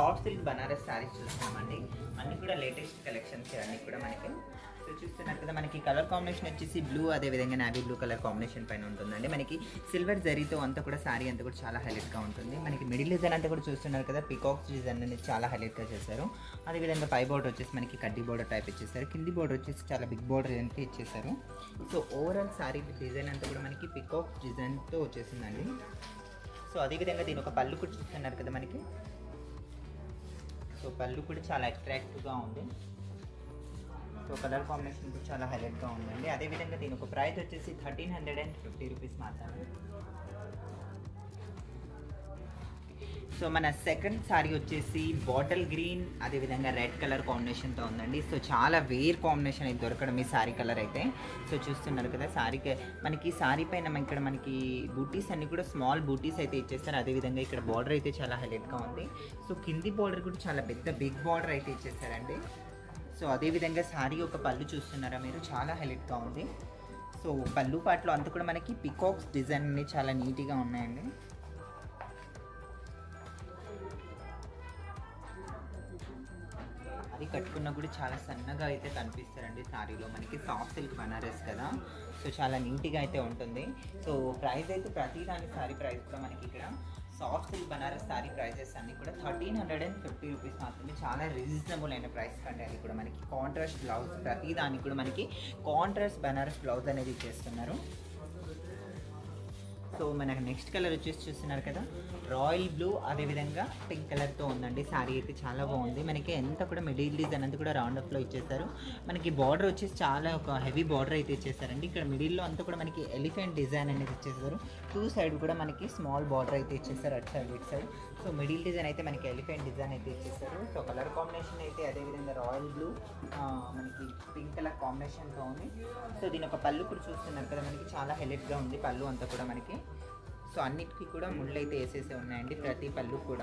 soft silk Banaras saris చూస్తున్నామండి అన్ని కూడా లేటెస్ట్ కలెక్షన్స్ అన్ని కూడా మనకి సో చూస్తున్నారు కదా మనకి కలర్ కాంబినేషన్ వచ్చేసి బ్లూ అదే విధంగా నావీ బ్లూ కలర్ కాంబినేషన్ పైన ఉంటుందండి మనకి సిల్వర్ జరీతో అంతా కూడా శారీ అంతా కూడా చాలా హైలైట్గా ఉంటుంది మనకి మిడిల్ డిజైన్ అంతా కూడా చూస్తున్నారు కదా పికాక్స్ డిజైన్ అనేది చాలా హైలైట్గా చేశారు అదేవిధంగా పై బోర్డర్ వచ్చేసి మనకి కడ్డీ బోర్డర్ టైప్ ఇచ్చేసారు కింది బోర్డర్ వచ్చేసి చాలా బిగ్ బోర్డర్ అయితే ఇచ్చేసారు సో ఓవరాల్ శారీ డిజైన్ అంతా కూడా మనకి పికాక్స్ డిజైన్తో వచ్చేసిందండి సో అదేవిధంగా దీని ఒక పళ్ళు కూడా చూస్తున్నారు కదా మనకి సో పళ్ళు కూడా చాలా అట్రాక్టివ్గా ఉంది సో కలర్ కాంబినేషన్ కూడా చాలా హైలైట్గా ఉందండి అదేవిధంగా దీని ఒక ప్రైస్ వచ్చేసి thirteen hundred and fifty rupees మాత్రమే సో మన సెకండ్ సారీ వచ్చేసి బాటిల్ గ్రీన్ అదేవిధంగా రెడ్ కలర్ కాంబినేషన్తో ఉందండి సో చాలా వేర్ కాంబినేషన్ అయితే దొరకడం ఈ సారీ కలర్ అయితే సో చూస్తున్నారు కదా సారీకి మనకి సారీ పైన మన ఇక్కడ మనకి బూటీస్ అన్ని కూడా స్మాల్ బూటీస్ అయితే ఇచ్చేస్తారు అదేవిధంగా ఇక్కడ బార్డర్ అయితే చాలా హైలైట్గా ఉంది సో కింది బార్డర్ కూడా చాలా పెద్ద బిగ్ బార్డర్ అయితే ఇచ్చేసారండి సో అదేవిధంగా శారీ ఒక పళ్ళు చూస్తున్నారా మీరు చాలా హైలైట్గా ఉంది సో పళ్ళు పాటలో అంతా కూడా మనకి పికాక్స్ డిజైన్ అన్ని చాలా నీట్గా ఉన్నాయండి అది కట్టుకున్నా కూడా చాలా సన్నగా అయితే కనిపిస్తారండి శారీలో మనకి సాఫ్ట్ సిల్క్ బనారస్ కదా సో చాలా నీట్గా అయితే ఉంటుంది సో ప్రైస్ అయితే ప్రతి దాని శారీ ప్రైస్ కూడా మనకి ఇక్కడ soft silk Banaras sari prices అన్ని కూడా thirteen hundred and fifty rupees మాత్రమే చాలా రీజనబుల్ అయిన ప్రైస్ కంటే అది కూడా మనకి కాంట్రాస్ట్ బ్లౌజ్ ప్రతి దానికి కూడా మనకి కాంట్రాస్ట్ బనారస్ బ్లౌజ్ అనేది ఇచ్చేస్తున్నారు సో మనకు నెక్స్ట్ కలర్ వచ్చేసి చూస్తున్నారు కదా రాయల్ బ్లూ అదేవిధంగా పింక్ కలర్తో ఉందండి శారీ అయితే చాలా బాగుంది మనకి ఎంత కూడా మిడిల్ డిజైన్ అంతా కూడా రౌండ్ అప్లో ఇచ్చేస్తారు మనకి బార్డర్ వచ్చేసి చాలా ఒక హెవీ బార్డర్ అయితే ఇచ్చేసారండి ఇక్కడ మిడిల్లో అంతా కూడా మనకి ఎలిఫెంట్ డిజైన్ అనేది ఇచ్చేసారు టూ సైడ్ కూడా మనకి స్మాల్ బార్డర్ అయితే ఇచ్చేస్తారు అటు సైడ్ ఇటు సైడ్ సో మిడిల్ డిజైన్ అయితే మనకి ఎలిఫెంట్ డిజైన్ అయితే ఇచ్చేస్తారు సో కలర్ కాంబినేషన్ అయితే అదేవిధంగా రాయల్ బ్లూ మనకి పింక్ కలర్ కాంబినేషన్తో ఉంది సో దీని ఒక పళ్ళు కూడా చూస్తున్నారు కదా మనకి చాలా హెలెట్గా ఉంది పళ్ళు అంతా కూడా మనకి సో అన్నిటికీ కూడా ముళ్ళు అయితే వేసేసి ఉన్నాయండి ప్రతి పళ్ళు కూడా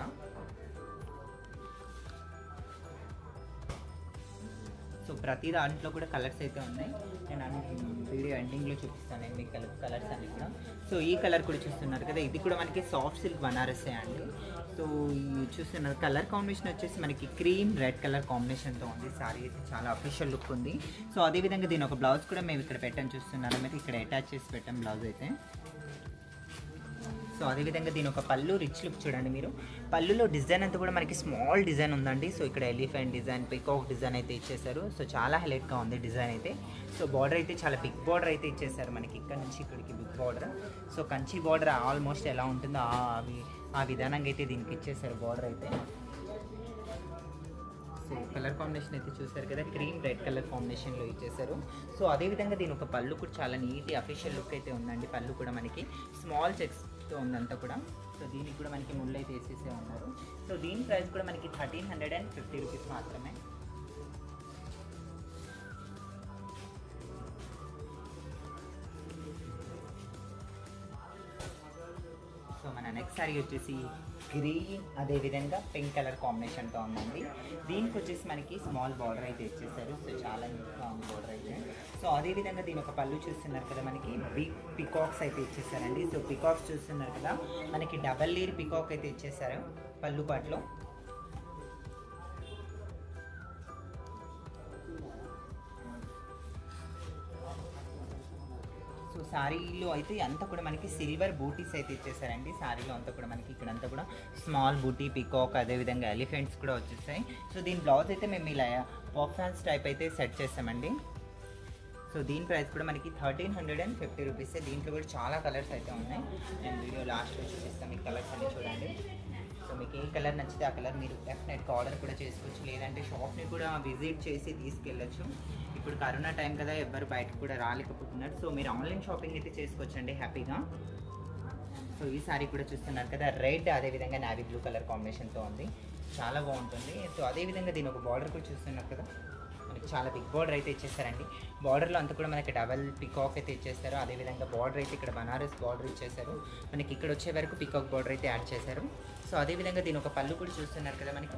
సో ప్రతి దాంట్లో కూడా కలర్స్ అయితే ఉన్నాయి నేను అన్ని వీడియో ఎండింగ్లో చూపిస్తాను మీకు కలర్ కలర్స్ అన్ని కూడా సో ఈ కలర్ కూడా చూస్తున్నారు కదా ఇది కూడా మనకి సాఫ్ట్ సిల్క్ బనారసే అండి సో ఈ చూస్తున్నారు కలర్ కాంబినేషన్ వచ్చేసి మనకి క్రీమ్ రెడ్ కలర్ కాంబినేషన్తో ఉంది సారీ అయితే చాలా అఫీషియల్ లుక్ ఉంది సో అదేవిధంగా దీని ఒక బ్లౌజ్ కూడా మేము ఇక్కడ పెట్టాను చూస్తున్నాను మీరు ఇక్కడ అటాచ్ చేసి పెట్టాం బ్లౌజ్ అయితే సో అదేవిధంగా దీని ఒక పళ్ళు రిచ్ లుక్ చూడండి మీరు పళ్ళులో డిజైన్ అంతా కూడా మనకి స్మాల్ డిజైన్ ఉందండి సో ఇక్కడ ఎలిఫెంట్ డిజైన్ పికాక్ డిజైన్ అయితే ఇచ్చేసారు సో చాలా హైలైట్గా ఉంది డిజైన్ అయితే సో బార్డర్ అయితే చాలా బిగ్ బార్డర్ అయితే ఇచ్చేసారు మనకి ఇక్కడ నుంచి ఇక్కడికి big border so Kanchi border almost ఎలా ఉంటుందో ఆ అవి ఆ విధానంగా అయితే దీనికి ఇచ్చేసారు బార్డర్ అయితే సో కలర్ కాంబినేషన్ అయితే చూసారు కదా క్రీమ్ రెడ్ కలర్ కాంబినేషన్లో ఇచ్చేసారు సో అదేవిధంగా దీని ఒక పళ్ళు కూడా చాలా నీట్ అఫీషియల్ లుక్ అయితే ఉందండి పళ్ళు కూడా మనకి స్మాల్ చెక్స్తో ఉందంతా కూడా సో దీనికి కూడా మనకి ముళ్ళు అయితే వేసేసే ఉన్నారు సో దీని ప్రైస్ కూడా మనకి thirteen hundred and fifty rupees మాత్రమే సో మన నెక్స్ట్ సారీ వచ్చేసి గ్రీన్ అదేవిధంగా పింక్ కలర్ కాంబినేషన్తో ఉందండి దీనికి వచ్చేసి మనకి స్మాల్ బార్డర్ అయితే ఇచ్చేసారు సో చాలా నీట్గా ఉంది బార్డర్ అయితే సో అదేవిధంగా దీని ఒక పళ్ళు చూస్తున్నారు కదా మనకి బిగ్ పికాక్స్ అయితే ఇచ్చేసారండి సో పికాక్స్ చూస్తున్నారు కదా మనకి డబల్ లేయర్ పికాక్ అయితే ఇచ్చేసారు పళ్ళు పాటలో సో శారీలో అయితే అంతా కూడా మనకి సిల్వర్ బూటీస్ అయితే ఇచ్చేసారండి శారీలో అంతా కూడా మనకి ఇక్కడ అంతా కూడా స్మాల్ బూటీ పికాక్ అదేవిధంగా ఎలిఫెంట్స్ కూడా వచ్చేసాయి సో దీని బ్లౌజ్ అయితే మేము ఇలా పాప్కార్న్స్ టైప్ అయితే సెట్ చేస్తామండి సో దీని ప్రైస్ కూడా మనకి thirteen hundred and fifty rupees దీంట్లో కూడా చాలా కలర్స్ అయితే ఉన్నాయి నేను వీడియో లాస్ట్లో చూపిస్తాను మీకు కలర్స్ అన్ని చూడండి సో మీకు ఏ కలర్ నచ్చితే ఆ కలర్ మీరు డెఫినెట్గా ఆర్డర్ కూడా చేసుకోవచ్చు లేదంటే షాప్ని కూడా విజిట్ చేసి తీసుకెళ్ళచ్చు ఇప్పుడు కరోనా టైం కదా ఎవ్వరు బయటకు కూడా రాలేకపోతున్నారు సో మీరు ఆన్లైన్ షాపింగ్ అయితే చేసుకోవచ్చండి హ్యాపీగా సో ఈ సారీ కూడా చూస్తున్నారు కదా రెడ్ అదేవిధంగా నావీ బ్లూ కలర్ కాంబినేషన్తో ఉంది చాలా బాగుంటుంది సో అదేవిధంగా దీని ఒక బార్డర్ కూడా చూస్తున్నారు కదా మనకి చాలా బిగ్ బార్డర్ అయితే ఇచ్చేసారండి బార్డర్లో అంతా కూడా మనకి డబల్ పికాక్ అయితే ఇచ్చేస్తారు అదేవిధంగా బార్డర్ అయితే ఇక్కడ బనారస్ బార్డర్ ఇచ్చేసారు మనకి ఇక్కడ వచ్చే వరకు పికాక్ బార్డర్ అయితే యాడ్ చేశారు సో అదేవిధంగా దీని ఒక పళ్ళు కూడా చూస్తున్నారు కదా మనకి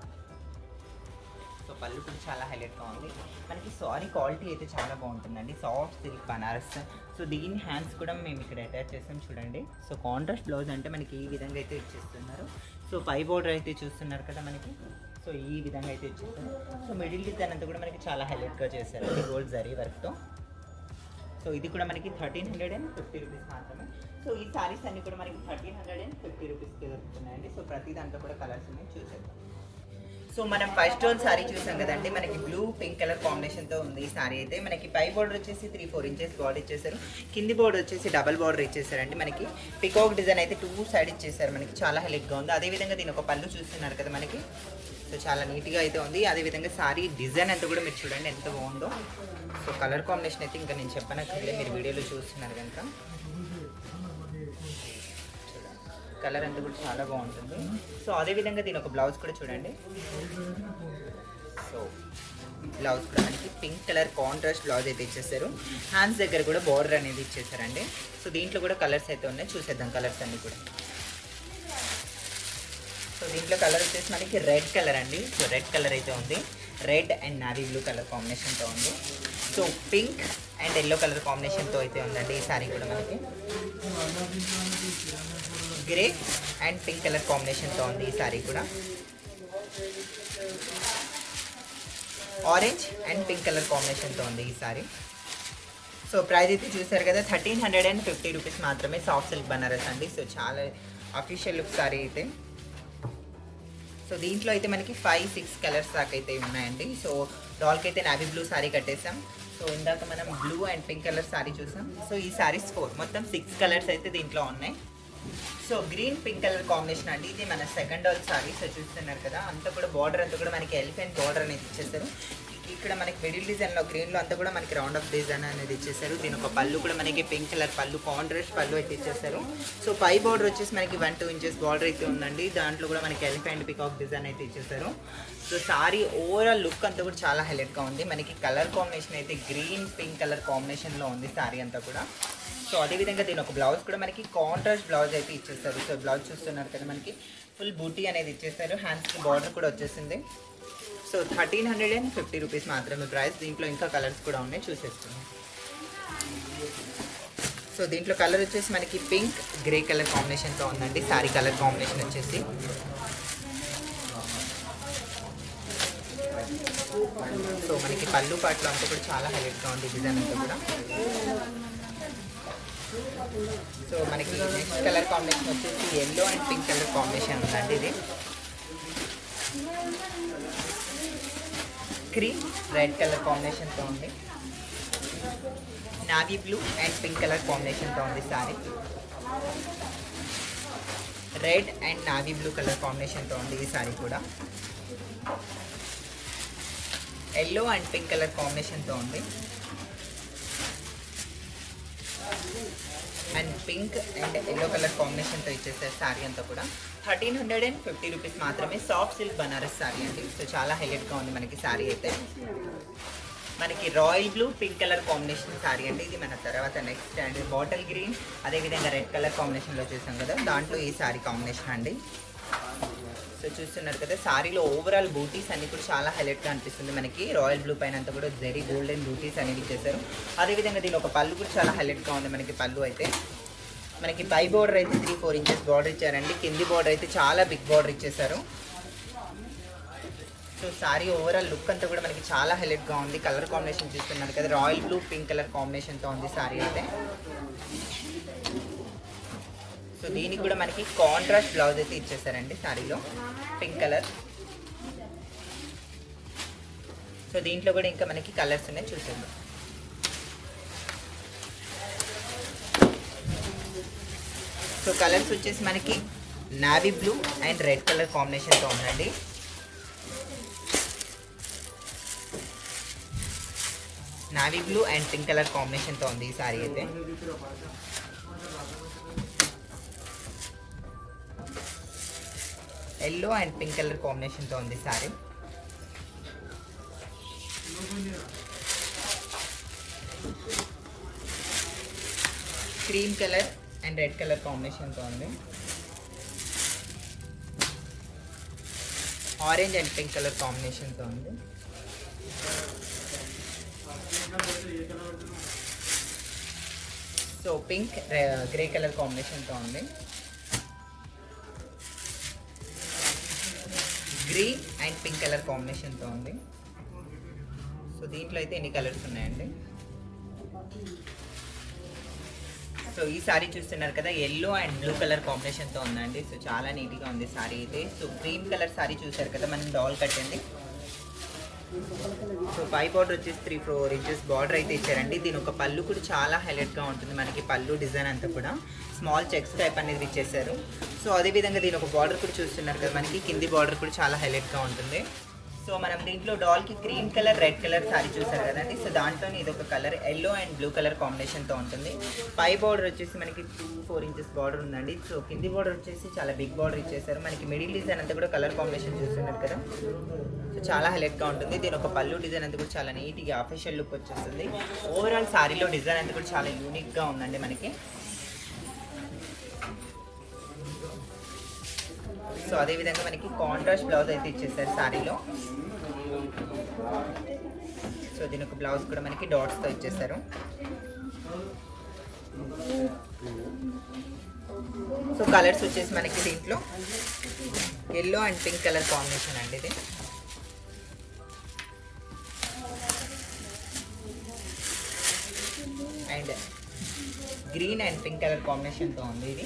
సో పళ్ళు కూడా చాలా హైలైట్గా ఉంది మనకి సారీ క్వాలిటీ అయితే చాలా బాగుంటుందండి సాఫ్ట్ సిల్క్ బనారస్ సో దీని హ్యాండ్స్ కూడా మేము ఇక్కడ అటాచ్ చేస్తాం చూడండి సో కాంట్రాస్ట్ బ్లౌజ్ అంటే మనకి ఈ విధంగా అయితే ఇచ్చేస్తున్నారు సో సో పై బోర్డర్ అయితే చూస్తున్నారు కదా మనకి సో ఈ విధంగా అయితే ఇచ్చేసారు సో మిడిల్ డిజైన్ అంతా కూడా మనకి చాలా హైలైట్గా చేశారు గోల్డ్ జరీ వర్క్తో సో ఇది కూడా మనకి thirteen hundred and fifty rupees మాత్రమే సో ఈ సారీస్ అన్ని కూడా మనకి థర్టీన్ హండ్రెడ్ అండ్ ఫిఫ్టీ రూపీస్కి దొరుకుతున్నాయండి సో ప్రతి దాంట్లో కూడా కలర్స్ ఉన్నాయి చూసేద్దాం సో మనం ఫస్ట్ రోల్ సారీ చూసాం కదండి మనకి బ్లూ పింక్ కలర్ కాంబినేషన్తో ఉంది ఈ సారీ అయితే మనకి పై బోర్డర్ వచ్చేసి త్రీ ఫోర్ ఇంచెస్ బార్డర్ ఇచ్చేసారు కింది బోర్డర్ వచ్చేసి డబల్ బార్డర్ ఇచ్చేసారండి మనకి పికాక్ డిజైన్ అయితే టూ సైడ్ ఇచ్చేసారు మనకి చాలా హెలిక్గా ఉంది అదేవిధంగా దీని ఒక పళ్ళు చూస్తున్నారు కదా మనకి సో చాలా నీట్గా అయితే ఉంది అదేవిధంగా సారీ డిజైన్ అంతా కూడా మీరు చూడండి ఎంత బాగుందో సో కలర్ కాంబినేషన్ అయితే ఇంకా నేను చెప్పనక్కర్లేదు మీరు వీడియోలో చూస్తున్నారు కనుక కలర్ అంతా కూడా చాలా బాగుంటుంది సో అదేవిధంగా దీని ఒక బ్లౌజ్ కూడా చూడండి సో బ్లౌజ్ కూడా మనకి పింక్ కలర్ కాంట్రాస్ట్ బ్లౌజ్ అయితే ఇచ్చేసారు హ్యాండ్స్ దగ్గర కూడా బార్డర్ అనేది ఇచ్చేసారండి సో దీంట్లో కూడా కలర్స్ అయితే ఉన్నాయి చూసేద్దాం కలర్స్ అన్ని కూడా సో దీంట్లో కలర్ వచ్చేసి మనకి రెడ్ కలర్ అండి సో రెడ్ కలర్ అయితే ఉంది red and navy blue colour కాంబినేషన్తో ఉంది so pink and yellow colour కాంబినేషన్తో అయితే ఉందండి ఈ సారీ కూడా మనకి గ్రే అండ్ పింక్ కలర్ కాంబినేషన్తో ఉంది ఈ సారీ కూడా ఆరెంజ్ అండ్ పింక్ కలర్ కాంబినేషన్తో ఉంది ఈ సారీ సో ప్రైస్ అయితే చూసారు కదా thirteen hundred and fifty rupees మాత్రమే సాఫ్ట్ సిల్క్ బనారస్ అండి సో చాలా అఫీషియల్ లుక్ సారీ అయితే సో దీంట్లో అయితే మనకి ఫైవ్ సిక్స్ కలర్స్ దాకా అయితే ఉన్నాయండి సో డాల్కి అయితే నావీ బ్లూ సారీ కట్టేసాం సో ఇందాక మనం blue and pink colour sari చూసాం సో ఈ సారీస్ ఫోర్ మొత్తం సిక్స్ కలర్స్ అయితే దీంట్లో ఉన్నాయి so green pink colour combination అండి ఇది మన సెకండ్ డాల్ సారీ సో చూస్తున్నారు కదా అంతా కూడా బార్డర్ అంతా కూడా మనకి ఎలిఫెంట్ బార్డర్ అనేది ఇచ్చేసారు ఇక్కడ మనకి మిడిల్ డిజైన్లో గ్రీన్లో అంతా కూడా మనకి రౌండ్ ఆఫ్ డిజైన్ అనేది ఇచ్చేసారు దీని ఒక పళ్ళు కూడా మనకి పింక్ కలర్ పళ్ళు కాంట్రాస్ట్ పళ్ళు అయితే ఇచ్చేసారు సో పై బార్డర్ వచ్చేసి మనకి వన్ టూ ఇంచెస్ బార్డర్ అయితే ఉందండి దాంట్లో కూడా మనకి ఎలిఫెంట్ పికాక్ డిజైన్ అయితే ఇచ్చేసారు సో సారీ ఓవరాల్ లుక్ అంతా కూడా చాలా హైలైట్గా ఉంది మనకి కలర్ కాంబినేషన్ అయితే గ్రీన్ పింక్ కలర్ కాంబినేషన్లో ఉంది సారీ అంతా కూడా సో అదేవిధంగా దీని ఒక బ్లౌజ్ కూడా మనకి కాంట్రాస్ట్ బ్లౌజ్ అయితే ఇచ్చేస్తారు సో బ్లౌజ్ చూస్తున్నారు కదా మనకి ఫుల్ బూటీ అనేది ఇచ్చేస్తారు హ్యాండ్స్కి బార్డర్ కూడా వచ్చేసింది so thirteen hundred and fifty rupees మాత్రమే ప్రైస్ దీంట్లో ఇంకా కలర్స్ కూడా ఉన్నాయి చూసేస్తున్నాం సో దీంట్లో కలర్ వచ్చేసి మనకి పింక్ గ్రే కలర్ కాంబినేషన్తో ఉందండి సారీ కలర్ కాంబినేషన్ వచ్చేసి సో మనకి పళ్ళు పాటలు అంతా కూడా చాలా హైలైట్గా ఉంది డిజైన్ అంతా కూడా సో మనకి నెక్స్ట్ కలర్ కాంబినేషన్ వచ్చేసి yellow and pink colour combination ఉందండి ఇది క్రీమ్ రెడ్ కలర్ కాంబినేషన్తో ఉంది navy blue and pink colour కాంబినేషన్తో ఉంది sari red and navy blue colour కాంబినేషన్తో ఉంది ఈ సారీ కూడా ఎల్లో అండ్ పింక్ కలర్ కాంబినేషన్తో ఉంది and pink and yellow colour కాంబినేషన్తో ఇచ్చేసారు సారీ అంతా కూడా thirteen hundred and fifty rupees మాత్రమే సాఫ్ట్ సిల్క్ బనారస్ సారీ అండి సో చాలా హైలైట్గా ఉంది మనకి సారీ అయితే మనకి royal blue pink colour combination sari అండి ఇది మన తర్వాత నెక్స్ట్ అండ్ బాటిల్ గ్రీన్ అదేవిధంగా రెడ్ కలర్ కాంబినేషన్లో చూసాం కదా దాంట్లో ఈ సారీ కాంబినేషన్ అండి సో చూస్తున్నారు కదా సారీలో ఓవరాల్ బూటీస్ అన్ని కూడా చాలా హైలైట్గా అనిపిస్తుంది మనకి రాయల్ బ్లూ పైన అంతా కూడా వెరీ గోల్డెన్ బూటీస్ అనేవి ఇచ్చేసారు అదేవిధంగా దీని ఒక పళ్ళు కూడా చాలా హైలైట్గా ఉంది మనకి పళ్ళు అయితే మనకి పై బార్డర్ అయితే త్రీ ఫోర్ ఇంచెస్ బార్డర్ ఇచ్చారండి కింది బార్డర్ అయితే చాలా బిగ్ బార్డర్ ఇచ్చేసారు సో సారీ ఓవరాల్ లుక్ అంతా కూడా మనకి చాలా హైలైట్గా ఉంది కలర్ కాంబినేషన్ చూస్తున్నారు కదా రాయల్ బ్లూ పింక్ కలర్ కాంబినేషన్తో ఉంది సారీ అయితే సో దీనికి కూడా మనకి కాంట్రాస్ట్ బ్లౌజ్ అయితే ఇచ్చేసారండి సారీలో పింక్ కలర్ సో దీంట్లో కూడా ఇంకా మనకి కలర్స్ ఉన్నాయి చూసేద్దాం సో కలర్స్ వచ్చేసి మనకి navy blue and red colour కాంబినేషన్తో ఉందండి navy blue and pink colour కాంబినేషన్తో ఉంది ఈ సారీ అయితే ఎల్లో అండ్ పింక్ కలర్ కాంబినేషన్తో ఉంది sari cream colour and red colour కాంబినేషన్తో ఉంది ఆరెంజ్ అండ్ పింక్ కలర్ కాంబినేషన్తో ఉంది సో పింక్ గ్రే కలర్ కాంబినేషన్తో ఉంది గ్రీన్ అండ్ పింక్ కలర్ కాంబినేషన్తో ఉంది సో దీంట్లో అయితే ఎన్ని కలర్స్ ఉన్నాయండి సో ఈ సారీ చూస్తున్నారు కదా ఎల్లో అండ్ బ్లూ కలర్ కాంబినేషన్తో ఉందండి సో చాలా నీట్గా ఉంది సారీ అయితే సో గ్రీన్ కలర్ సారీ చూసారు కదా మనం డాల్ కట్టండి సో పై బార్డర్ వచ్చేసి త్రీ ఫోర్ ఇంచెస్ బార్డర్ అయితే ఇచ్చారండి దీని ఒక పళ్ళు కూడా చాలా హైలైట్గా ఉంటుంది మనకి పళ్ళు డిజైన్ అంతా కూడా స్మాల్ చెక్స్ టైప్ అనేది ఇచ్చేసారు సో అదేవిధంగా దీని ఒక బార్డర్ కూడా చూస్తున్నారు కదా మనకి కింది బార్డర్ కూడా చాలా హైలైట్గా ఉంటుంది సో మనం దీంట్లో డాల్కి cream colour red colour sari చూసారు కదండి సో దాంట్లో ఇది ఒక colour yellow and blue colour కాంబినేషన్తో ఉంటుంది పై బార్డర్ వచ్చేసి మనకి టూ ఫోర్ ఇంచెస్ బార్డర్ ఉందండి సో కింది బార్డర్ వచ్చేసి చాలా బిగ్ బార్డర్ ఇచ్చేసారు మనకి మిడిల్ డిజైన్ అంతా కూడా కలర్ కాంబినేషన్ చూస్తున్నారు కదా సో చాలా హైలైట్గా ఉంటుంది దీని ఒక పళ్ళు డిజైన్ అంతా కూడా చాలా నీట్గా అఫీషియల్ లుక్ వచ్చేస్తుంది ఓవరాల్ సారీలో డిజైన్ అంతా కూడా చాలా యూనిక్గా ఉందండి మనకి సో అదేవిధంగా మనకి కాంట్రాస్ట్ బ్లౌజ్ అయితే ఇచ్చేసారు సారీలో సో దీని ఒక బ్లౌజ్ కూడా మనకి డాట్స్తో ఇచ్చేసారు సో కలర్స్ వచ్చేసి మనకి దీంట్లో yellow and pink colour combination అండి ఇది and green and pink colour కాంబినేషన్తో ఉంది ఇది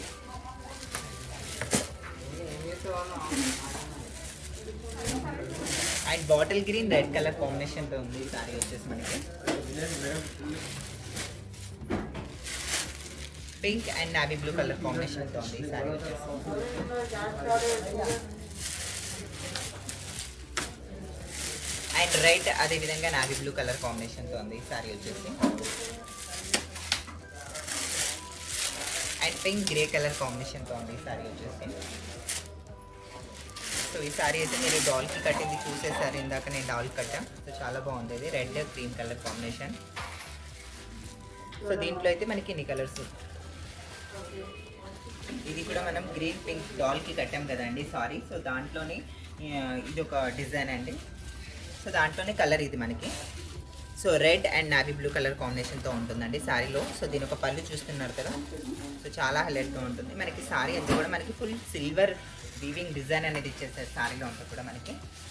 and bottle green red colour కాంబినేషన్తో ఉంది ఈ సారీ వచ్చేసి మనకి pink and navy blue colour కాంబినేషన్తో ఉంది ఈ సారీ వచ్చేసి అండ్ రెడ్ అదేవిధంగా నావీ బ్లూ కలర్ కాంబినేషన్తో ఉంది ఈ సారీ వచ్చేసి అండ్ పింక్ గ్రే కలర్ కాంబినేషన్తో ఉంది ఈ సారీ వచ్చేసి సో ఈ సారీ అయితే మీరు డాల్కి కట్టింది చూసేసారు ఇందాక నేను డాల్ కట్టా సో చాలా బాగుంది ఇది red cream colour combination so దీంట్లో అయితే మనకి ఇన్ని కలర్స్ ఇది కూడా మనం గ్రీన్ పింక్ డాల్కి కట్టాం కదండి సారీ సో దాంట్లోనే ఆ, ఇది ఒక డిజైన్ అండి సో దాంట్లోనే కలర్ ఇది మనకి so red and navy blue colour కాంబినేషన్తో ఉంటుందండి శారీలో సో దీని ఒక పళ్ళు చూస్తున్నారు కదా సో చాలా హైలైట్గా ఉంటుంది మనకి శారీ అంతా కూడా మనకి ఫుల్ సిల్వర్ వీవింగ్ డిజైన్ అనేది ఇచ్చేసారు శారీలో అంతా కూడా మనకి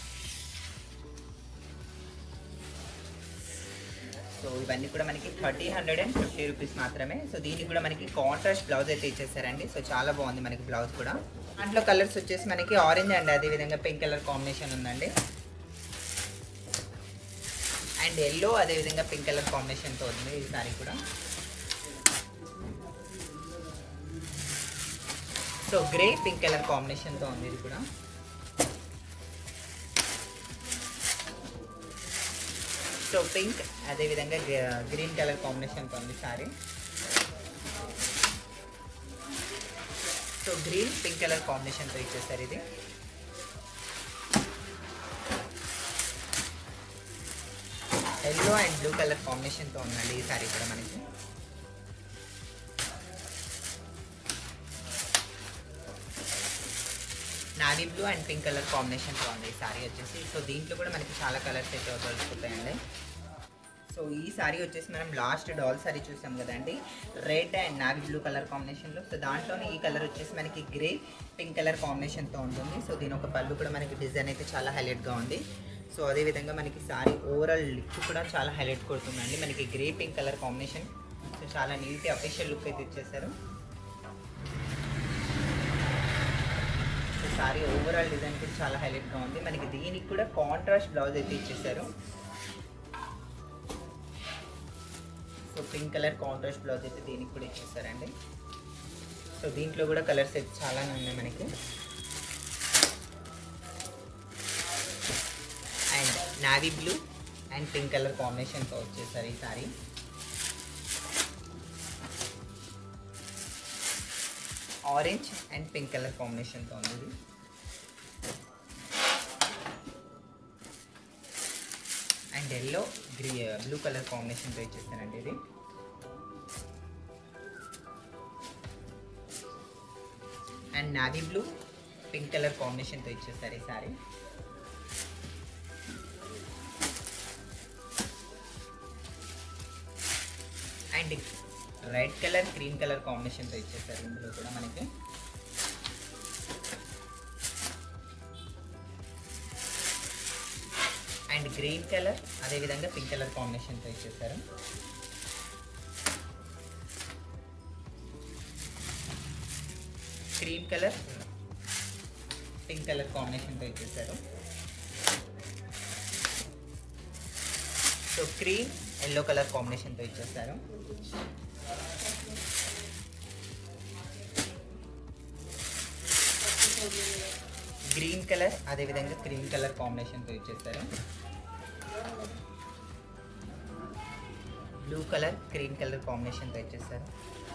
సో ఇవన్నీ కూడా మనకి thirty hundred and fifty rupees మాత్రమే సో దీనికి కూడా మనకి కాంట్రాస్ట్ బ్లౌజ్ అయితే ఇచ్చేసారండి సో చాలా బాగుంది మనకి బ్లౌజ్ కూడా దాంట్లో కలర్స్ వచ్చేసి మనకి ఆరెంజ్ అండ్ అదేవిధంగా పింక్ కలర్ కాంబినేషన్ ఉందండి అండ్ ఎల్లో అదేవిధంగా పింక్ కలర్ కాంబినేషన్తో ఉంది ఈ సారీ కూడా సో గ్రే పింక్ కలర్ కాంబినేషన్తో ఉంది ఇది కూడా సో పింక్ అదేవిధంగా గ్రీన్ కలర్ కాంబినేషన్తో ఉంది sorry so green pink colour కాంబినేషన్తో ఇచ్చేసారు ఇది ఎల్లో అండ్ బ్లూ కలర్ కాంబినేషన్తో ఉందండి ఈ సారీ కూడా మనకి navy blue and pink colour కాంబినేషన్తో ఉంది ఈ సారీ వచ్చేసి సో దీంట్లో కూడా మనకి చాలా కలర్స్ అయితే దొరుకుతాయండి సో ఈ సారీ వచ్చేసి మనం లాస్ట్ డాల్ సారీ చూసాం కదండి red and navy blue colour కాంబినేషన్లో సో దాంట్లోనే ఈ కలర్ వచ్చేసి మనకి గ్రే పింక్ కలర్ కాంబినేషన్తో ఉంటుంది సో దీని ఒక పళ్ళు కూడా మనకి డిజైన్ అయితే చాలా హైలైట్గా ఉంది సో అదేవిధంగా మనకి సారీ ఓవరాల్ లుక్ కూడా చాలా హైలైట్ కొడుతుందండి మనకి grey pink colour combination so చాలా నీట్ అఫీషియల్ లుక్ అయితే ఇచ్చేసారు సో సారీ ఓవరాల్ డిజైన్ కూడా చాలా హైలైట్గా ఉంది మనకి దీనికి కూడా కాంట్రాస్ట్ బ్లౌజ్ అయితే ఇచ్చేసారు so pink colour contrast blouse అయితే దీనికి కూడా ఇచ్చేసారండి సో దీంట్లో కూడా కలర్స్ అయితే చాలానే ఉన్నాయి మనకి and navy blue and pink colour కాంబినేషన్తో వచ్చేసారు ఈ sari orange and pink colour కాంబినేషన్తో ఉంది ఇది and yellow green blue colour కాంబినేషన్తో ఇచ్చేస్తానండి ఇది and navy blue pink colour కాంబినేషన్తో ఇచ్చేస్తారు ఈ sari and red colour green colour కాంబినేషన్తో ఇచ్చేస్తారు ఇందులో కూడా మనకి అండ్ గ్రీన్ కలర్ అదేవిధంగా పింక్ కలర్ కాంబినేషన్తో ఇచ్చేసారు క్రీమ్ కలర్ పింక్ కలర్ కాంబినేషన్తో ఇచ్చేసారు సో క్రీమ్ ఎల్లో కలర్ కాంబినేషన్తో ఇచ్చేసారు గ్రీన్ కలర్ అదేవిధంగా క్రీమ్ కలర్ కాంబినేషన్తో ఇచ్చేసారు బ్లూ కలర్ క్రీమ్ కలర్ కాంబినేషన్తో ఇచ్చేసారు